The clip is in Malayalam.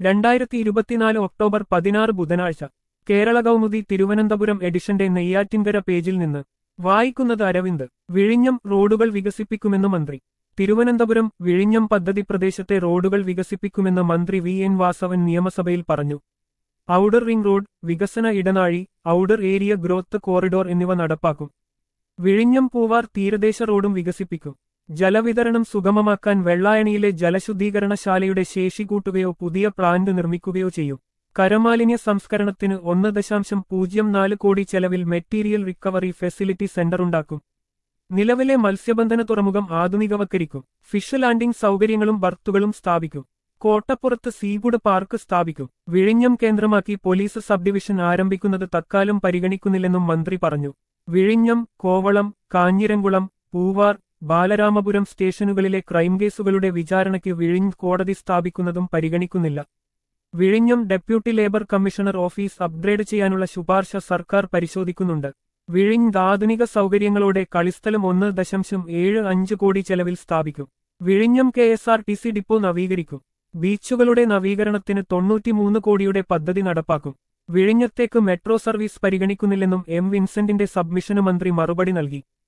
രണ്ടായിരത്തി ഇരുപത്തിനാല് ഒക്ടോബർ പതിനാറ് ബുധനാഴ്ച കേരള കൗമുദി തിരുവനന്തപുരം എഡിഷന്റെ നെയ്യാറ്റിൻകര പേജിൽ നിന്ന് വായിക്കുന്നത് അരവിന്ദ് വിഴിഞ്ഞം റോഡുകൾ വികസിപ്പിക്കുമെന്ന് മന്ത്രി തിരുവനന്തപുരം വിഴിഞ്ഞം പദ്ധതി പ്രദേശത്തെ റോഡുകൾ വികസിപ്പിക്കുമെന്ന് മന്ത്രി വി എൻ വാസവൻ നിയമസഭയിൽ പറഞ്ഞു ഔഡർ റിംഗ് റോഡ് വികസന ഇടനാഴി ഔഡർ ഏരിയ ഗ്രോത്ത് കോറിഡോർ എന്നിവ നടപ്പാക്കും വിഴിഞ്ഞം പൂവാർ തീരദേശ റോഡും വികസിപ്പിക്കും ജലവിതരണം സുഗമമാക്കാൻ വെള്ളായണിയിലെ ജലശുദ്ധീകരണശാലയുടെ ശേഷി കൂട്ടുകയോ പുതിയ പ്ലാന്റ് നിർമ്മിക്കുകയോ ചെയ്യും കരമാലിന്യ സംസ്കരണത്തിന് ഒന്ന് ദശാംശം പൂജ്യം നാല് കോടി ചെലവിൽ മെറ്റീരിയൽ റിക്കവറി ഫെസിലിറ്റി സെന്റർ ഉണ്ടാക്കും നിലവിലെ മത്സ്യബന്ധന തുറമുഖം ആധുനികവൽക്കരിക്കും ഫിഷ് ലാൻഡിംഗ് സൗകര്യങ്ങളും ബർത്തുകളും സ്ഥാപിക്കും കോട്ടപ്പുറത്ത് സീഫുഡ് പാർക്ക് സ്ഥാപിക്കും വിഴിഞ്ഞം കേന്ദ്രമാക്കി പോലീസ് സബ് ഡിവിഷൻ ആരംഭിക്കുന്നത് തത്കാലം പരിഗണിക്കുന്നില്ലെന്നും മന്ത്രി പറഞ്ഞു വിഴിഞ്ഞം കോവളം കാഞ്ഞിരംകുളം പൂവാർ ബാലരാമപുരം സ്റ്റേഷനുകളിലെ ക്രൈം കേസുകളുടെ വിചാരണയ്ക്ക് വിഴിഞ്ഞ് കോടതി സ്ഥാപിക്കുന്നതും പരിഗണിക്കുന്നില്ല വിഴിഞ്ഞം deputy labour commissioner office upgrade ചെയ്യാനുള്ള ശുപാർശ സർക്കാർ പരിശോധിക്കുന്നുണ്ട് വിഴിഞ്ഞ് ആധുനിക സൗകര്യങ്ങളോടെ കളിസ്ഥലം ഒന്ന് ദശാംശം ഏഴ് അഞ്ച് കോടി ചെലവിൽ സ്ഥാപിക്കും വിഴിഞ്ഞം K S R T C depot നവീകരിക്കും ബീച്ചുകളുടെ നവീകരണത്തിന് തൊണ്ണൂറ്റിമൂന്ന് കോടിയുടെ പദ്ധതി നടപ്പാക്കും വിഴിഞ്ഞത്തേക്ക് മെട്രോ സർവീസ് പരിഗണിക്കുന്നില്ലെന്നും എം വിൻസെന്റിന്റെ സബ്മിഷന് മന്ത്രി മറുപടി നൽകി